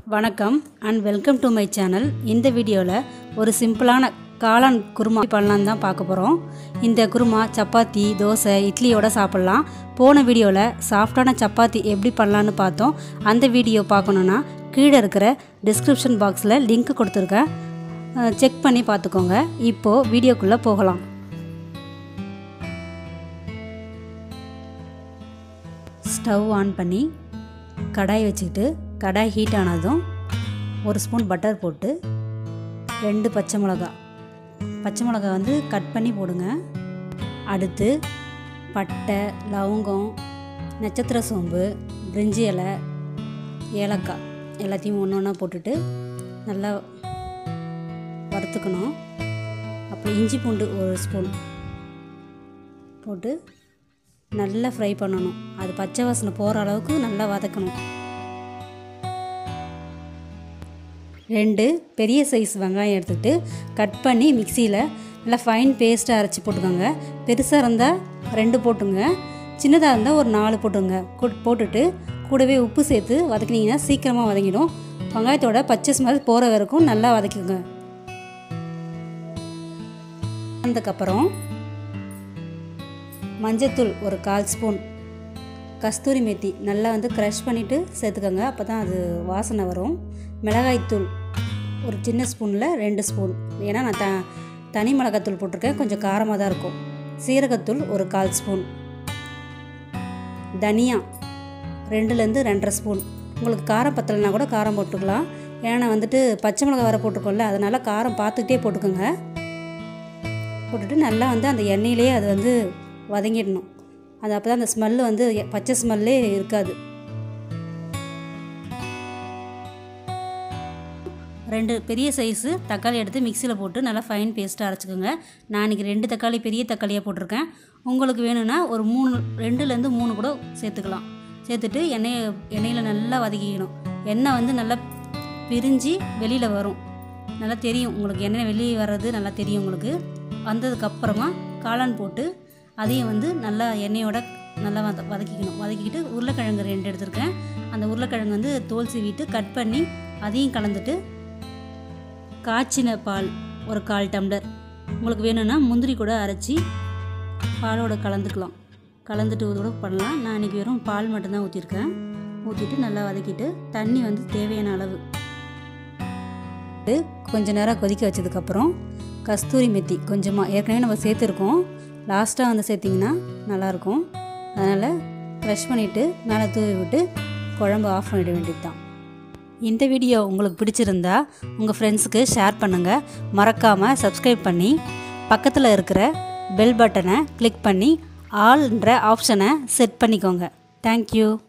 வணக்கம் and welcome to my channel இந்த வீடியோவில் ஒரு சிம்பிளான காளான் குருமா பண்ணலாம் தான் பார்க்க போகிறோம் இந்த குருமா சப்பாத்தி தோசை இட்லியோட சாப்பிட்லாம் போன வீடியோவில் சாஃப்டான சப்பாத்தி எப்படி பண்ணலான்னு பார்த்தோம் அந்த வீடியோ பார்க்கணுன்னா கீழே இருக்கிற டிஸ்கிரிப்ஷன் பாக்ஸில் லிங்க் கொடுத்துருக்கேன் செக் பண்ணி பார்த்துக்கோங்க இப்போது வீடியோக்குள்ளே போகலாம் ஸ்டவ் ஆன் பண்ணி கடாய் வச்சுக்கிட்டு கடாய் ஹீட் ஆனதும் ஒரு ஸ்பூன் பட்டர் போட்டு ரெண்டு பச்சை மிளகா பச்சை மிளகா வந்து கட் பண்ணி போடுங்க அடுத்து பட்டை லவங்கம் நட்சத்திர சோம்பு பிரிஞ்சி இலை ஏலக்காய் எல்லாத்தையும் ஒன்று ஒன்றா போட்டுட்டு நல்லா வறுத்துக்கணும் அப்புறம் இஞ்சி பூண்டு ஒரு ஸ்பூன் போட்டு நல்லா ஃப்ரை பண்ணணும் அது பச்சை வாசனை போகிற அளவுக்கு நல்லா வதக்கணும் ரெண்டு பெரிய சைஸ் வெங்காயம் எடுத்துகிட்டு கட் பண்ணி மிக்சியில் நல்லா ஃபைன் பேஸ்ட்டாக அரைச்சி போட்டுக்கோங்க பெருசாக இருந்தால் ரெண்டு போட்டுங்க சின்னதாக இருந்தால் ஒரு நாலு போட்டுங்க கொட்- போட்டுட்டு கூடவே உப்பு சேர்த்து வதக்கினீங்கன்னா சீக்கிரமாக வதங்கிடும் வெங்காயத்தோட பச்சை ஸ்மெல் போகிற வரைக்கும் நல்லா வதக்கிக்கோங்க அதுக்கப்புறம் மஞ்சத்தூள் ஒரு கால் ஸ்பூன் கஸ்தூரி மேத்தி நல்லா வந்து க்ரஷ் பண்ணிவிட்டு சேர்த்துக்கோங்க அப்போ தான் அது வாசனை வரும் மிளகாய்த்தூள் ஒரு சின்ன ஸ்பூனில் ரெண்டு ஸ்பூன் ஏன்னா நான் த தனி மிளகாத்தூள் போட்டிருக்கேன் கொஞ்சம் காரமாக தான் இருக்கும் சீரகத்தூள் ஒரு கால் ஸ்பூன் தனியா ரெண்டுலேருந்து ரெண்டரை ஸ்பூன் உங்களுக்கு காரம் பத்தலைனா கூட காரம் போட்டுக்கலாம் ஏன்னா வந்துட்டு பச்சை மிளகா வர போட்டிருக்கோம்ல அதனால் காரம் பார்த்துக்கிட்டே போட்டுக்கோங்க போட்டுட்டு நல்லா வந்து அந்த எண்ணெயிலே அது வந்து வதங்கிடணும் அது அப்போ தான் அந்த ஸ்மெல்லு வந்து எ- பச்சை ஸ்மெல்லே இருக்காது ரெண்டு பெரிய சைஸு தக்காளி எடுத்து மிக்சியில் போட்டு நல்லா ஃபைன் பேஸ்ட்டாக அரைச்சிக்கோங்க நான் இன்றைக்கி ரெண்டு தக்காளி பெரிய தக்காளியாக போட்டிருக்கேன் உங்களுக்கு வேணும்னா ஒரு மூணு ரெண்டுலேருந்து மூணு கூட சேர்த்துக்கலாம் சேர்த்துட்டு எண்ணெயை எண்ணெயில் நல்லா வதக்கிக்கணும் எண்ணெய் வந்து நல்லா பிரிஞ்சு வெளியில் வரும் நல்லா தெரியும் உங்களுக்கு எண்ணெய் வெளியே வர்றது நல்லா தெரியும் உங்களுக்கு வந்ததுக்கப்புறமா காளான் போட்டு அதையும் வந்து நல்லா எண்ணெயோட நல்லா வத வதக்கிக்கணும் வதக்கிக்கிட்டு உருளைக்கிழங்கு ரெண்டு எடுத்திருக்கேன் அந்த உருளைக்கிழங்கு வந்து தோல் சீவிட்டு கட் பண்ணி அதையும் கலந்துட்டு காய்ச்சின பால் ஒரு கால் டம்ளர் உங்களுக்கு வேணும்னா முந்திரி கூட அரைச்சி பாலோட கலந்துக்கலாம் கலந்துட்டு இதோட பண்ணலாம் நான் இன்றைக்கி வெறும் பால் மட்டும்தான் ஊற்றிருக்கேன் ஊற்றிட்டு நல்லா வதக்கிட்டு தண்ணி வந்து தேவையான அளவு கொஞ்ச நேரம் கொதிக்க வச்சதுக்கப்புறம் கஸ்தூரி மெத்தி கொஞ்சமாக ஏற்கனவே நம்ம சேர்த்துருக்கோம் லாஸ்ட்டாக வந்து சேர்த்திங்கன்னா நல்லாயிருக்கும் அதனால் க்ரஷ் பண்ணிவிட்டு மேலே தூவி விட்டு குழம்பு ஆஃப் பண்ணிட வேண்டியது தான் இந்த வீடியோ உங்களுக்கு பிடிச்சிருந்தா உங்கள் ஃப்ரெண்ட்ஸுக்கு ஷேர் பண்ணுங்கள் மறக்காமல் சப்ஸ்கிரைப் பண்ணி பக்கத்தில் இருக்கிற பெல் பட்டனை கிளிக் பண்ணி ஆல்ன்ற ஆப்ஷனை செட் பண்ணிக்கோங்க தேங்க்யூ